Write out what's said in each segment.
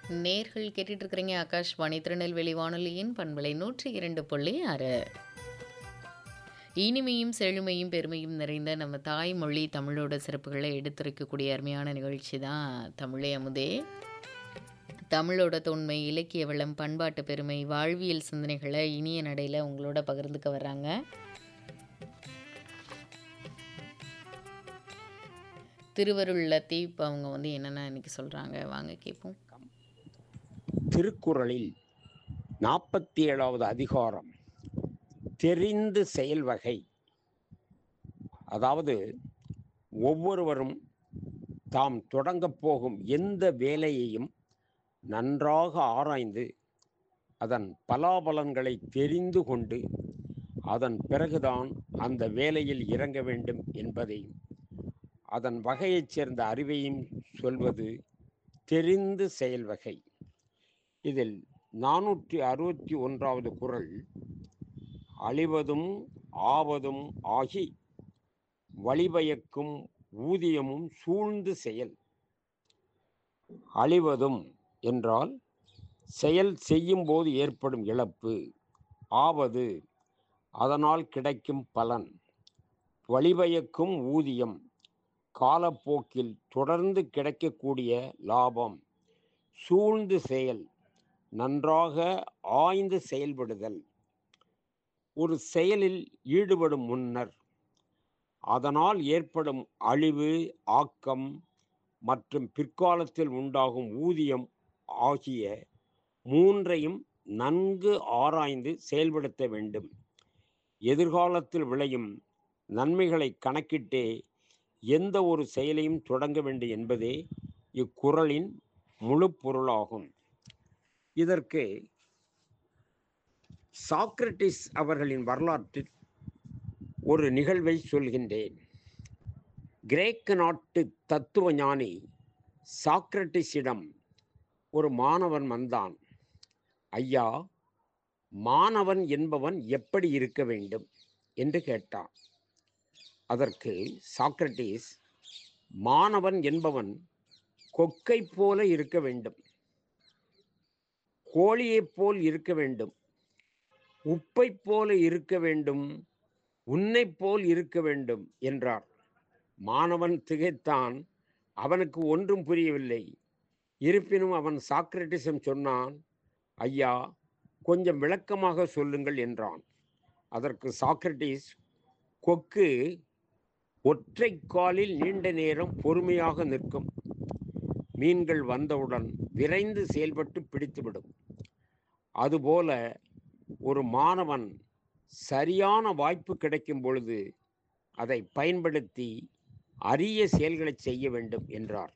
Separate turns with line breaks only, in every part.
நேர்கள் கேட்டுட்டு இருக்கிறீங்க ஆகாஷ்வாணி திருநெல்வேலி வானொலியின் பண்பலை நூற்றி இரண்டு புள்ளி ஆறு இனிமையும் செழுமையும் பெருமையும் நிறைந்த நம்ம தாய்மொழி தமிழோட சிறப்புகளை எடுத்துரைக்கக்கூடிய அருமையான நிகழ்ச்சி தான் தமிழே அமுதே தமிழோட தொன்மை இலக்கிய வளம் பண்பாட்டு பெருமை வாழ்வியல் சிந்தனைகளை இனிய நடையில் உங்களோட பகிர்ந்துக்க வர்றாங்க திருவருள் லத்தீப் அவங்க வந்து என்னென்ன இன்னைக்கு சொல்கிறாங்க வாங்க கேட்போம்
திருக்குறளில் நாற்பத்தி ஏழாவது அதிகாரம் தெரிந்து செயல் வகை அதாவது ஒவ்வொருவரும் தாம் தொடங்கப் போகும் எந்த வேலையையும் நன்றாக ஆராய்ந்து அதன் பலாபலன்களை தெரிந்து கொண்டு அதன் பிறகுதான் அந்த வேலையில் இறங்க வேண்டும் என்பதையும் அதன் வகையைச் சேர்ந்த அறிவையும் சொல்வது தெரிந்து செயல் வகை இதில் நானூற்றி அறுபத்தி ஒன்றாவது குறள் அழிவதும் ஆவதும் ஆகி வழிபயக்கும் ஊதியமும் சூழ்ந்து செயல் அழிவதும் என்றால் செயல் செய்யும் போது ஏற்படும் இழப்பு ஆவது அதனால் கிடைக்கும் பலன் வழிபயக்கும் ஊதியம் காலப்போக்கில் தொடர்ந்து கிடைக்கக்கூடிய லாபம் சூழ்ந்து செயல் நன்றாக ஆய்ந்து செயல்படுதல் ஒரு செயலில் ஈடுபடும் முன்னர் அதனால் ஏற்படும் அழிவு ஆக்கம் மற்றும் பிற்காலத்தில் உண்டாகும் ஊதியம் ஆகிய மூன்றையும் நன்கு ஆராய்ந்து செயல்படுத்த வேண்டும் எதிர்காலத்தில் விளையும் நன்மைகளை கணக்கிட்டே எந்த ஒரு செயலையும் தொடங்க வேண்டும் என்பதே இக்குறளின் முழு பொருளாகும் இதற்கு சாக்ரட்டிஸ் அவர்களின் வரலாற்றில் ஒரு நிகழ்வை சொல்கின்றேன் கிரேக்க நாட்டு தத்துவ ஞானி சாக்ரட்டிஸிடம் ஒரு மாணவன் வந்தான் ஐயா மாணவன் என்பவன் எப்படி இருக்க வேண்டும் என்று கேட்டான் அதற்கு சாக்ரட்டிஸ் மாணவன் என்பவன் கொக்கை போல இருக்க வேண்டும் கோழியைப் போல் இருக்க வேண்டும் உப்பை போல இருக்க வேண்டும் உன்னை போல் இருக்க வேண்டும் என்றார் மாணவன் திகைத்தான் அவனுக்கு ஒன்றும் புரியவில்லை இருப்பினும் அவன் சாக்ரட்டிசம் சொன்னான் ஐயா கொஞ்சம் விளக்கமாக சொல்லுங்கள் என்றான் அதற்கு சாக்ரட்டிஸ் கொக்கு ஒற்றை காலில் நீண்ட நேரம் பொறுமையாக நிற்கும் மீன்கள் வந்தவுடன் விரைந்து செயல்பட்டு பிடித்துவிடும் அதுபோல ஒரு மாணவன் சரியான வாய்ப்பு கிடைக்கும் பொழுது அதை பயன்படுத்தி அரிய செயல்களை செய்ய வேண்டும் என்றார்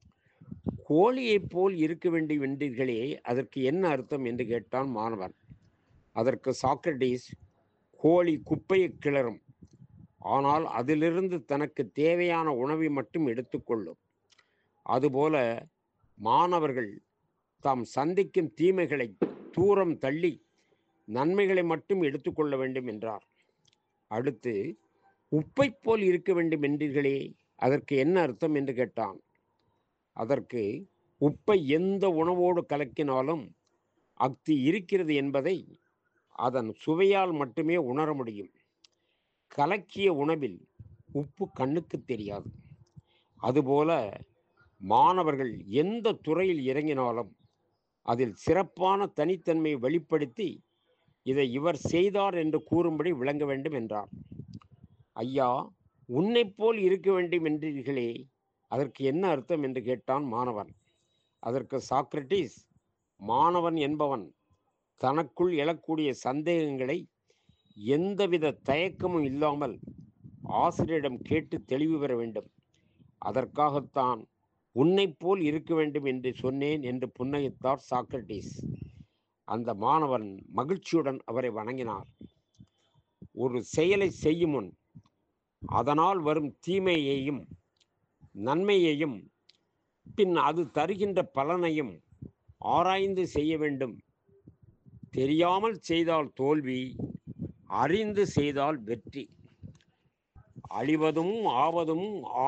கோழியைப் போல் இருக்க வேண்டும் என்றீர்களே அதற்கு என்ன அர்த்தம் என்று கேட்டான் மாணவன் அதற்கு சாக்ரட்டிஸ் கோழி குப்பையை கிளறும் ஆனால் அதிலிருந்து தனக்கு தேவையான உணவை மட்டும் எடுத்துக்கொள்ளும் அதுபோல மாணவர்கள் தாம் சந்திக்கும் தீமைகளை தூரம் தள்ளி நன்மைகளை மட்டும் எடுத்துக்கொள்ள வேண்டும் என்றார் அடுத்து உப்பை போல் இருக்க வேண்டும் என்றீர்களே அதற்கு என்ன அர்த்தம் என்று கேட்டான் அதற்கு உப்பை எந்த உணவோடு கலக்கினாலும் அக்தி இருக்கிறது என்பதை அதன் சுவையால் மட்டுமே உணர முடியும் கலக்கிய உணவில் உப்பு கண்ணுக்கு தெரியாது அதுபோல மாணவர்கள் எந்த துறையில் இறங்கினாலும் அதில் சிறப்பான தனித்தன்மையை வெளிப்படுத்தி இதை இவர் செய்தார் என்று கூறும்படி விளங்க வேண்டும் என்றார் ஐயா உன்னை போல் இருக்க வேண்டும் என்றீர்களே அதற்கு என்ன அர்த்தம் என்று கேட்டான் மாணவன் அதற்கு சாக்ரட்டிஸ் மாணவன் என்பவன் தனக்குள் எழக்கூடிய சந்தேகங்களை எந்தவித தயக்கமும் இல்லாமல் ஆசிரியரிடம் கேட்டு தெளிவு பெற வேண்டும் அதற்காகத்தான் உன்னை போல் இருக்க வேண்டும் என்று சொன்னேன் என்று புன்னகைத்தார் சாக்ரட்டிஸ் அந்த மாணவன் மகிழ்ச்சியுடன் அவரை வணங்கினார் ஒரு செயலை செய்யும் முன் அதனால் வரும் தீமையையும் நன்மையையும் பின் அது தருகின்ற பலனையும் ஆராய்ந்து செய்ய வேண்டும் தெரியாமல் செய்தால் தோல்வி அறிந்து செய்தால் வெற்றி அழிவதும் ஆவதும்